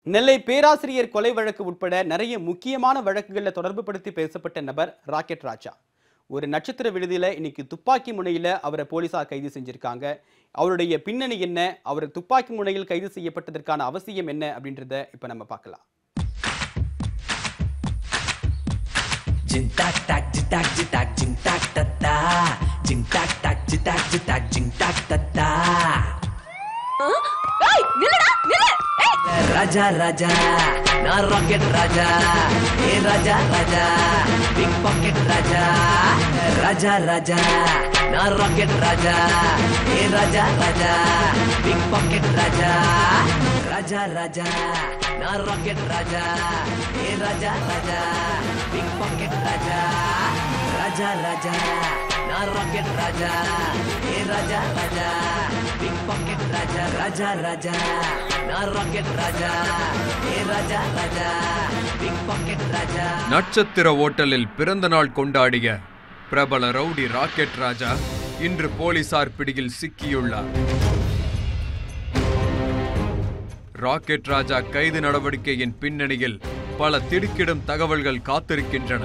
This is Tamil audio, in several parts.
நெல்லை பேராசிரியர் கொலை வழக்கு உட்பட நிறைய முக்கியமான வழக்குகளில் தொடர்பு படுத்தி பேசப்பட்ட நபர் ராக்கெட் ராஜா ஒரு நட்சத்திர விடுதியில் இன்னைக்கு துப்பாக்கி முனையில் அவரை போலீசார் கைது செஞ்சிருக்காங்க அவருடைய பின்னணி என்ன அவர் துப்பாக்கி முனையில் கைது செய்யப்பட்டதற்கான அவசியம் என்ன அப்படின்றத இப்போ நம்ம பார்க்கலாம் Jing tak tak jing tak jing tak jing tak ta ta jing tak tak jing tak jing tak jing tak ta ta ஏய் நில்லுடா நில்லு ஏய் ராஜா ராஜா நான் ராக்கெட் ராஜா ஏ ராஜா ராஜா பிக் பாக்கெட் ராஜா ராஜா ராஜா நான் ராக்கெட் ராஜா ஏ ராஜா ராஜா பிக் பாக்கெட் ராஜா ராஜா ராஜா நான் ராக்கெட் ராஜா ஏ ராஜா ராஜா பிக் பாக்கெட் ராஜா ராஜா ராஜா நான் ராக்கெட் ராஜா ஏ ராஜா ராஜா பிக் பாக்கெட் ராஜா ராஜா ராஜா நான் ராக்கெட் ராஜா ஏ ராஜா ராஜா பிக் பாக்கெட் ராஜா நட்சத்திர ஓட்டலில் பிறந்த நாள் கொண்டாடிய பிரபல ரவுடி ராக்கெட் ராஜா இன்று போலீசார் பிடியில் சிக்கியுள்ளார் ராக்கெட் ராஜா கைது நடவடிக்கையின் பின்னணியில் பல திடுக்கிடும் தகவல்கள் காத்திருக்கின்றன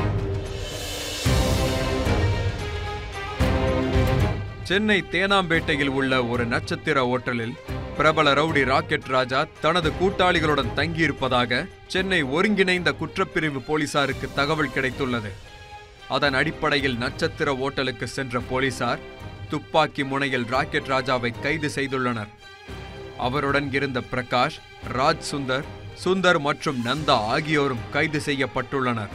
சென்னை தேனாம்பேட்டையில் உள்ள ஒரு நட்சத்திர ஓட்டலில் பிரபல ரவுடி ராக்கெட் ராஜா தனது கூட்டாளிகளுடன் தங்கியிருப்பதாக சென்னை ஒருங்கிணைந்த குற்றப்பிரிவு போலீசாருக்கு தகவல் கிடைத்துள்ளது அதன் அடிப்படையில் நட்சத்திர ஓட்டலுக்கு சென்ற போலீசார் துப்பாக்கி முனையில் ராக்கெட் ராஜாவை கைது செய்துள்ளனர் அவருடன் இருந்த பிரகாஷ் ராஜ் சுந்தர் சுந்தர் மற்றும் நந்தா ஆகியோரும் கைது செய்யப்பட்டுள்ளனர்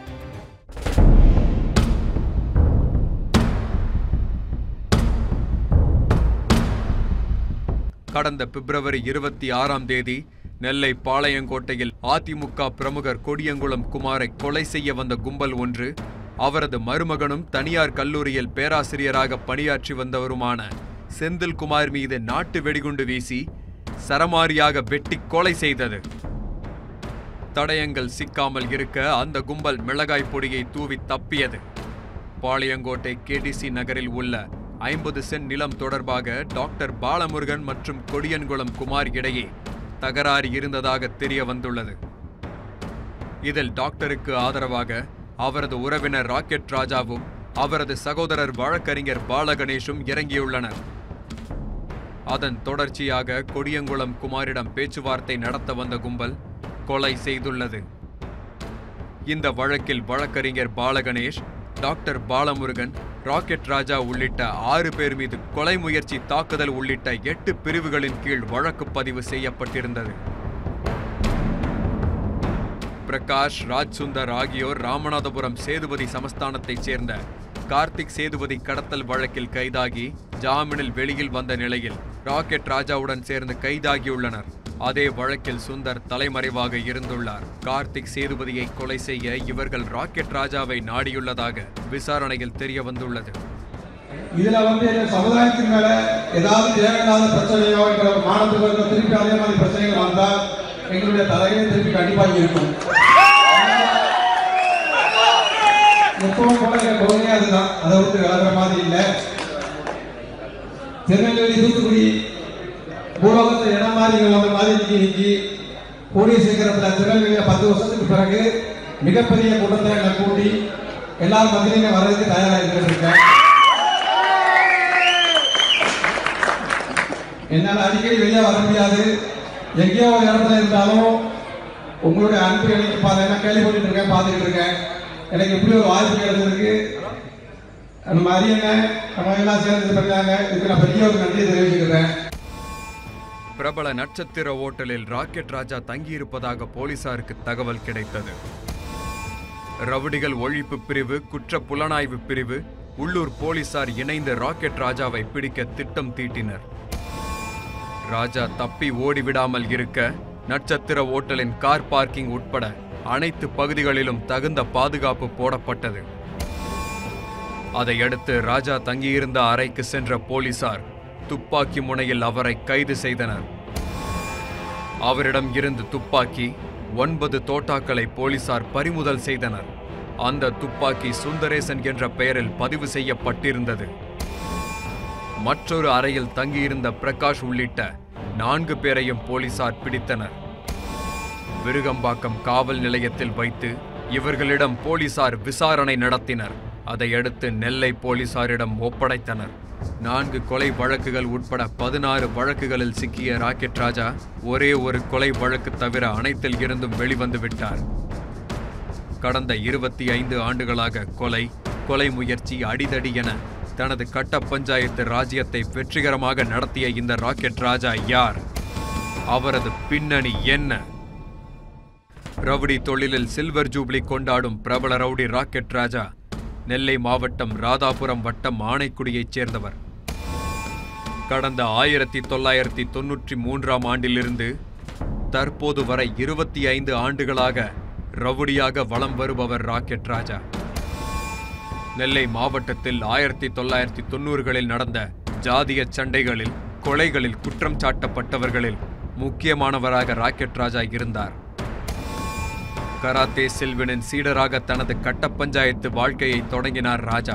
கடந்த பிப்ரவரி இருபத்தி ஆறாம் தேதி நெல்லை பாளையங்கோட்டையில் அதிமுக பிரமுகர் கொடியங்குளம் குமாரை கொலை செய்ய வந்த கும்பல் ஒன்று அவரது மருமகனும் தனியார் கல்லூரியில் பேராசிரியராக பணியாற்றி வந்தவருமான செந்தில்குமார் மீது நாட்டு வெடிகுண்டு வீசி சரமாரியாக வெட்டி கொலை செய்தது தடயங்கள் சிக்காமல் இருக்க அந்த கும்பல் மிளகாய் பொடியை தூவி தப்பியது பாளையங்கோட்டை கேடிசி நகரில் உள்ள ஐம்பது சென்ட் நிலம் தொடர்பாக டாக்டர் பாலமுருகன் மற்றும் கொடியன்குளம் குமார் இடையே தகராறு இருந்ததாக தெரிய வந்துள்ளது இதில் டாக்டருக்கு ஆதரவாக அவரது உறவினர் ராக்கெட் ராஜாவும் அவரது சகோதரர் வழக்கறிஞர் பாலகணேஷும் இறங்கியுள்ளனர் அதன் தொடர்ச்சியாக கொடியங்குளம் குமாரிடம் பேச்சுவார்த்தை நடத்த வந்த கும்பல் கொலை செய்துள்ளது இந்த வழக்கில் வழக்கறிஞர் பாலகணேஷ் டாக்டர் பாலமுருகன் ராக்கெட் ராஜா உள்ளிட்ட ஆறு பேர் மீது கொலை முயற்சி தாக்குதல் உள்ளிட்ட எட்டு பிரிவுகளின் கீழ் வழக்கு பதிவு செய்யப்பட்டிருந்தது பிரகாஷ் ராஜ் சுந்தர் ஆகியோர் ராமநாதபுரம் சேதுபதி சமஸ்தானத்தைச் சேர்ந்த கார்த்திக் சேதுபதி கடத்தல் வழக்கில் கைதாகி ஜாமீனில் வெளியில் வந்த நிலையில் ராக்கெட் ராஜாவுடன் சேர்ந்து கைதாகியுள்ளனர் அதே வழக்கில் சுந்தர் தலைமறைவாக இருந்துள்ளார் கார்த்திக் சேதுபதியை கொலை செய்ய இவர்கள் ராக்கெட் ராஜாவை நாடியுள்ளதாக விசாரணையில் தெரிய வந்துள்ளது இதுல வந்து இந்த சமுதாயத்தின் மேல ஏதாவது தேவையில்லாத பிரச்சனையோ என்ற மாணவர்கள் இருக்க திருப்பி அதே மாதிரி பிரச்சனைகள் வந்தால் எங்களுடைய தலையிலே திருப்பி கண்டிப்பாக இருக்கும் எப்பவும் போல எங்க கொள்கையே அதுதான் அதை விட்டு விலகிற மாதிரி இல்லை திருநெல்வேலி தூத்துக்குடி பூலோகத்தில் இடம் மாதிரி வந்த மாதிரி இன்னைக்கு இன்னைக்கு கூடிய சீக்கிரத்தில் திருநெல்வேலியில் பத்து வருஷத்துக்கு பிறகு மிகப்பெரிய கூட்டத்தை எங்களை கூட்டி எல்லாரும் மத்தியிலையும் வர்றதுக்கு தயாராக இருந்துட்டு இருக்கேன் என்னால் அடிக்கடி வெளியே வர முடியாது எங்கேயோ ஒரு இடத்துல இருந்தாலும் உங்களுடைய அன்பு எனக்கு பார்த்து என்ன கேள்விப்பட்டு இருக்கேன் பார்த்துக்கிட்டு இருக்கேன் எனக்கு இப்படி ஒரு வாய்ப்பு கிடைச்சதுக்கு நம்ம அரியண்ணன் நம்ம எல்லாம் சேர்ந்து பண்ணாங்க இதுக்கு நான் பெரிய ஒரு நன்றியை தெரிவிச்சுக்கிறேன் பிரபல நட்சத்திர ஓட்டலில் ராக்கெட் ராஜா தங்கியிருப்பதாக போலீசாருக்கு தகவல் கிடைத்தது ரவுடிகள் ஒழிப்பு பிரிவு குற்ற புலனாய்வு பிரிவு உள்ளூர் போலீசார் இணைந்து ராக்கெட் ராஜாவை பிடிக்க திட்டம் தீட்டினர் ராஜா தப்பி ஓடிவிடாமல் இருக்க நட்சத்திர ஓட்டலின் கார் பார்க்கிங் உட்பட அனைத்து பகுதிகளிலும் தகுந்த பாதுகாப்பு போடப்பட்டது அதையடுத்து ராஜா தங்கியிருந்த அறைக்கு சென்ற போலீசார் துப்பாக்கி முனையில் அவரை கைது செய்தனர் அவரிடம் இருந்து துப்பாக்கி ஒன்பது தோட்டாக்களை போலீசார் பறிமுதல் செய்தனர் அந்த துப்பாக்கி சுந்தரேசன் என்ற பெயரில் பதிவு செய்யப்பட்டிருந்தது மற்றொரு அறையில் தங்கியிருந்த பிரகாஷ் உள்ளிட்ட நான்கு பேரையும் போலீசார் பிடித்தனர் விருகம்பாக்கம் காவல் நிலையத்தில் வைத்து இவர்களிடம் போலீசார் விசாரணை நடத்தினர் அதையடுத்து நெல்லை போலீசாரிடம் ஒப்படைத்தனர் நான்கு கொலை வழக்குகள் உட்பட பதினாறு வழக்குகளில் சிக்கிய ராக்கெட் ராஜா ஒரே ஒரு கொலை வழக்கு தவிர அனைத்தில் இருந்தும் வெளிவந்து விட்டார் கடந்த இருபத்தி ஐந்து ஆண்டுகளாக கொலை கொலை முயற்சி அடிதடி என தனது கட்ட பஞ்சாயத்து ராஜ்யத்தை வெற்றிகரமாக நடத்திய இந்த ராக்கெட் ராஜா யார் அவரது பின்னணி என்ன ரவுடி தொழிலில் சில்வர் ஜூப்ளி கொண்டாடும் பிரபல ரவுடி ராக்கெட் ராஜா நெல்லை மாவட்டம் ராதாபுரம் வட்டம் ஆனைக்குடியைச் சேர்ந்தவர் கடந்த ஆயிரத்தி தொள்ளாயிரத்தி தொன்னூற்றி மூன்றாம் ஆண்டிலிருந்து தற்போது வரை இருபத்தி ஐந்து ஆண்டுகளாக ரவுடியாக வலம் வருபவர் ராக்கெட் ராஜா நெல்லை மாவட்டத்தில் ஆயிரத்தி தொள்ளாயிரத்தி தொண்ணூறுகளில் நடந்த ஜாதிய சண்டைகளில் கொலைகளில் குற்றம் சாட்டப்பட்டவர்களில் முக்கியமானவராக ராக்கெட் ராஜா இருந்தார் கராத்தே செல்வனின் சீடராக தனது கட்ட பஞ்சாயத்து வாழ்க்கையை தொடங்கினார் ராஜா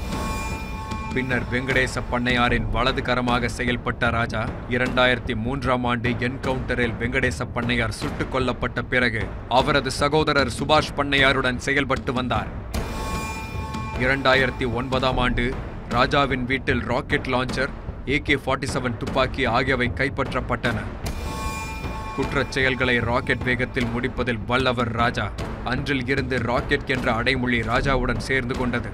பின்னர் வெங்கடேச பண்ணையாரின் வலது கரமாக செயல்பட்ட ராஜா இரண்டாயிரத்தி மூன்றாம் ஆண்டு என்கவுண்டரில் வெங்கடேச பண்ணையார் சுட்டுக் கொல்லப்பட்ட பிறகு அவரது சகோதரர் சுபாஷ் பண்ணையாருடன் செயல்பட்டு வந்தார் இரண்டாயிரத்தி ஒன்பதாம் ஆண்டு ராஜாவின் வீட்டில் rocket launcher AK forty seven துப்பாக்கி ஆகியவை கைப்பற்றப்பட்டன குற்றச் செயல்களை ராக்கெட் வேகத்தில் முடிப்பதில் வல்லவர் ராஜா அன்றில் இருந்து ராக்கெட் என்ற அடைமொழி ராஜாவுடன் சேர்ந்து கொண்டது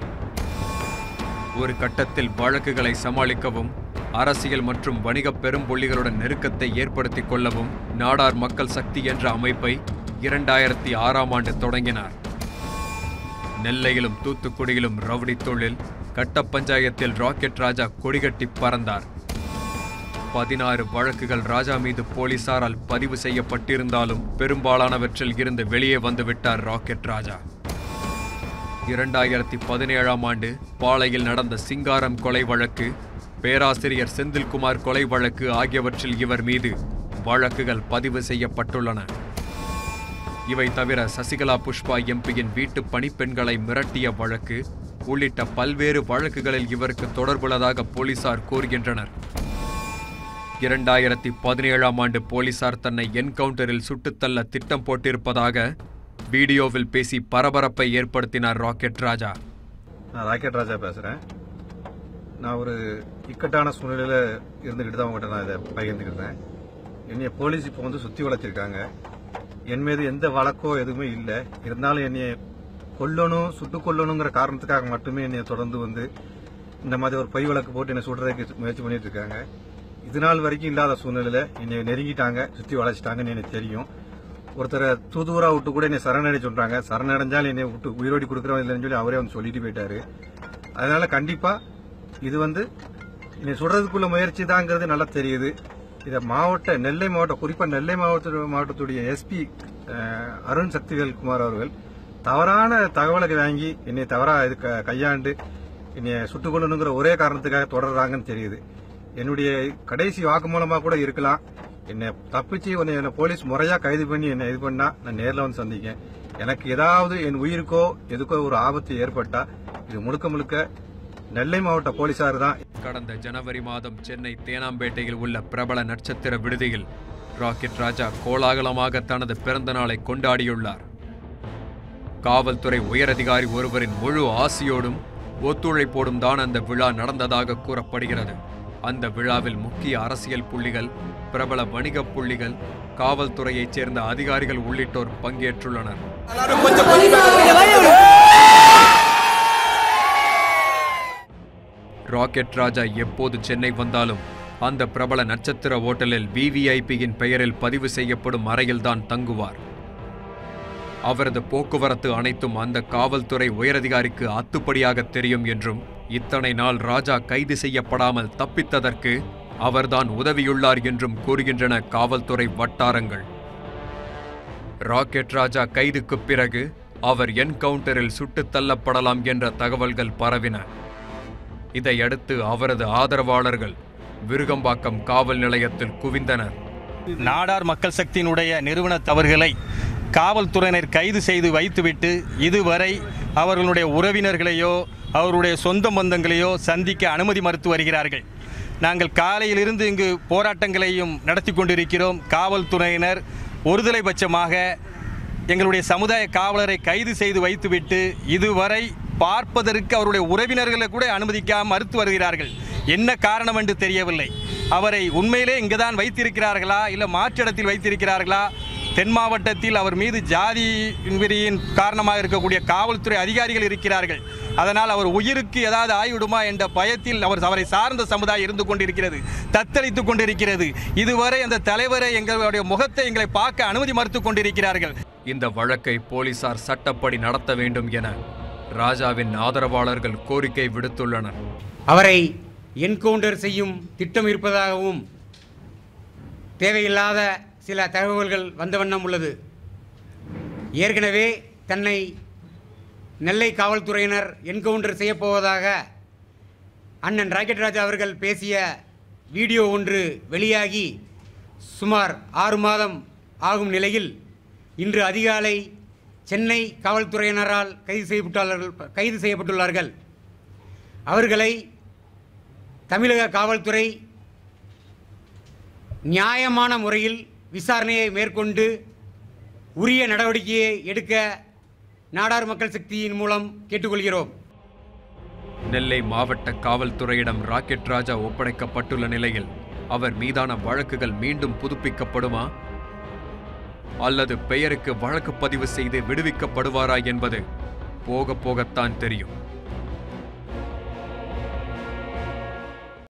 ஒரு கட்டத்தில் வழக்குகளை சமாளிக்கவும் அரசியல் மற்றும் வணிக பெரும்புள்ளிகளுடன் நெருக்கத்தை ஏற்படுத்திக் கொள்ளவும் நாடார் மக்கள் சக்தி என்ற அமைப்பை இரண்டாயிரத்தி ஆறாம் ஆண்டு தொடங்கினார் நெல்லையிலும் தூத்துக்குடியிலும் ரவுடி தொழில் கட்ட பஞ்சாயத்தில் ராக்கெட் ராஜா கொடிகட்டி பறந்தார் பதினாறு வழக்குகள் ராஜா மீது போலீசாரால் பதிவு செய்யப்பட்டிருந்தாலும் பெரும்பாலானவற்றில் இருந்து வெளியே வந்துவிட்டார் ராக்கெட் ராஜா இரண்டாயிரத்தி பதினேழாம் ஆண்டு பாளையில் நடந்த சிங்காரம் கொலை வழக்கு பேராசிரியர் செந்தில்குமார் கொலை வழக்கு ஆகியவற்றில் இவர் மீது வழக்குகள் பதிவு செய்யப்பட்டுள்ளன இவை தவிர சசிகலா புஷ்பா எம்பியின் வீட்டு பணிப்பெண்களை மிரட்டிய வழக்கு உள்ளிட்ட பல்வேறு வழக்குகளில் இவருக்கு தொடர்புள்ளதாக போலீசார் கூறுகின்றனர் இரண்டாயிரத்தி பதினேழாம் ஆண்டு போலீசார் தன்னை என்கவுண்டரில் சுட்டுத்தள்ள திட்டம் போட்டிருப்பதாக வீடியோவில் பேசி பரபரப்பை ஏற்படுத்தினார் ராக்கெட் ராஜா நான் ராக்கெட் ராஜா பேசுகிறேன் நான் ஒரு இக்கட்டான சூழ்நிலையில் இருந்துக்கிட்டு தான் உங்கள்கிட்ட நான் இதை பகிர்ந்துக்கிட்டேன் என்னைய போலீஸ் இப்போ வந்து சுற்றி வளைச்சிருக்காங்க என் மீது எந்த வழக்கோ எதுவுமே இல்லை இருந்தாலும் என்னைய கொல்லணும் சுட்டு கொல்லணுங்கிற காரணத்துக்காக மட்டுமே என்னைய தொடர்ந்து வந்து இந்த மாதிரி ஒரு பொய் வழக்கு போட்டு என்னை சுடுறதுக்கு முயற்சி பண்ணிட்டு இருக்காங்க இது நாள் வரைக்கும் இல்லாத சூழ்நிலையில என்னை நெருங்கிட்டாங்க சுற்றி வளைச்சிட்டாங்கன்னு எனக்கு தெரியும் ஒருத்தரை தூதுவரா விட்டு கூட என்னை சரணடை சொல்றாங்க சரணடைஞ்சால் என்னை விட்டு உயிரோடி கொடுக்குறவன் இல்லைன்னு சொல்லி அவரே வந்து சொல்லிட்டு போயிட்டாரு அதனால கண்டிப்பா இது வந்து என்னை சுடுறதுக்குள்ள முயற்சி தாங்கிறது நல்லா தெரியுது இதை மாவட்ட நெல்லை மாவட்டம் குறிப்பா நெல்லை மாவட்ட மாவட்டத்துடைய எஸ்பி அருண் சக்திவேல் குமார் அவர்கள் தவறான தகவலை வாங்கி என்னை தவறா இது க- கையாண்டு என்னை சுட்டுக் கொள்ளணுங்கிற ஒரே காரணத்துக்காக தொடர்றாங்கன்னு தெரியுது என்னுடைய கடைசி வாக்குமூலமா கூட இருக்கலாம் என்னை தப்பிச்சு உன்னை என்னை போலீஸ் முறையா கைது பண்ணி என்னை இது பண்ணா நான் நேர்ல வந்து சந்திக்கேன் எனக்கு ஏதாவது என் உயிருக்கோ எதுக்கோ ஒரு ஆபத்து ஏற்பட்டா இது முழுக்க முழுக்க நெல்லை மாவட்ட போலீசார் தான் கடந்த ஜனவரி மாதம் சென்னை தேனாம்பேட்டையில் உள்ள பிரபல நட்சத்திர விடுதியில் ராக்கெட் ராஜா கோலாகலமாக தனது பிறந்த நாளை கொண்டாடியுள்ளார் காவல்துறை உயரதிகாரி ஒருவரின் முழு ஆசியோடும் ஒத்துழைப்போடும் தான் அந்த விழா நடந்ததாக கூறப்படுகிறது அந்த விழாவில் முக்கிய அரசியல் புள்ளிகள் பிரபல வணிகப் புள்ளிகள் காவல்துறையைச் சேர்ந்த அதிகாரிகள் உள்ளிட்டோர் பங்கேற்றுள்ளனர் ராக்கெட் ராஜா எப்போது சென்னை வந்தாலும் அந்த பிரபல நட்சத்திர ஓட்டலில் விவிஐபியின் பெயரில் பதிவு செய்யப்படும் அறையில்தான் தங்குவார் அவரது போக்குவரத்து அனைத்தும் அந்த காவல்துறை உயரதிகாரிக்கு அத்துப்படியாக தெரியும் என்றும் இத்தனை நாள் ராஜா கைது செய்யப்படாமல் தப்பித்ததற்கு அவர்தான் உதவியுள்ளார் என்றும் கூறுகின்றன காவல்துறை வட்டாரங்கள் ராக்கெட் ராஜா கைதுக்குப் பிறகு அவர் என்கவுண்டரில் சுட்டுத் தள்ளப்படலாம் என்ற தகவல்கள் பரவின இதையடுத்து அவரது ஆதரவாளர்கள் விருகம்பாக்கம் காவல் நிலையத்தில் குவிந்தனர் நாடார் மக்கள் சக்தியினுடைய நிறுவன தவறுகளை காவல்துறையினர் கைது செய்து வைத்துவிட்டு இதுவரை அவர்களுடைய உறவினர்களையோ அவருடைய சொந்த பந்தங்களையோ சந்திக்க அனுமதி மறுத்து வருகிறார்கள் நாங்கள் காலையிலிருந்து இங்கு போராட்டங்களையும் நடத்தி கொண்டிருக்கிறோம் காவல்துறையினர் ஒருதலை பட்சமாக எங்களுடைய சமுதாய காவலரை கைது செய்து வைத்துவிட்டு இதுவரை பார்ப்பதற்கு அவருடைய உறவினர்களை கூட அனுமதிக்காமல் மறுத்து வருகிறார்கள் என்ன காரணம் என்று தெரியவில்லை அவரை உண்மையிலே இங்குதான் வைத்திருக்கிறார்களா இல்லை மாற்று இடத்தில் வைத்திருக்கிறார்களா தென் மாவட்டத்தில் அவர் மீது ஜாதி வெறியின் காரணமாக இருக்கக்கூடிய காவல்துறை அதிகாரிகள் இருக்கிறார்கள் அதனால் அவர் உயிருக்கு ஏதாவது ஆகிவிடுமா என்ற பயத்தில் அவர் அவரை சார்ந்த சமுதாயம் இருந்து கொண்டிருக்கிறது தத்தளித்துக் கொண்டிருக்கிறது இதுவரை அந்த தலைவரை எங்களுடைய முகத்தை எங்களை பார்க்க அனுமதி மறுத்துக் கொண்டிருக்கிறார்கள் இந்த வழக்கை போலீசார் சட்டப்படி நடத்த வேண்டும் என ராஜாவின் ஆதரவாளர்கள் கோரிக்கை விடுத்துள்ளனர் அவரை என்கவுண்டர் செய்யும் திட்டம் இருப்பதாகவும் தேவையில்லாத சில தகவல்கள் வந்த வண்ணம் உள்ளது ஏற்கனவே தன்னை நெல்லை காவல்துறையினர் என்கவுண்டர் செய்யப்போவதாக அண்ணன் ராக்கெட் ராஜா அவர்கள் பேசிய வீடியோ ஒன்று வெளியாகி சுமார் ஆறு மாதம் ஆகும் நிலையில் இன்று அதிகாலை சென்னை காவல்துறையினரால் கைது செய்யப்பட்டுள்ளார்கள் கைது செய்யப்பட்டுள்ளார்கள் அவர்களை தமிழக காவல்துறை நியாயமான முறையில் விசாரணையை மேற்கொண்டு உரிய நடவடிக்கையை எடுக்க நாடார் மக்கள் சக்தியின் மூலம் கேட்டுக்கொள்கிறோம் நெல்லை மாவட்ட காவல்துறையிடம் ராக்கெட் ராஜா ஒப்படைக்கப்பட்டுள்ள நிலையில் அவர் மீதான வழக்குகள் மீண்டும் புதுப்பிக்கப்படுமா அல்லது பெயருக்கு வழக்கு பதிவு செய்து விடுவிக்கப்படுவாரா என்பது போக போகத்தான் தெரியும்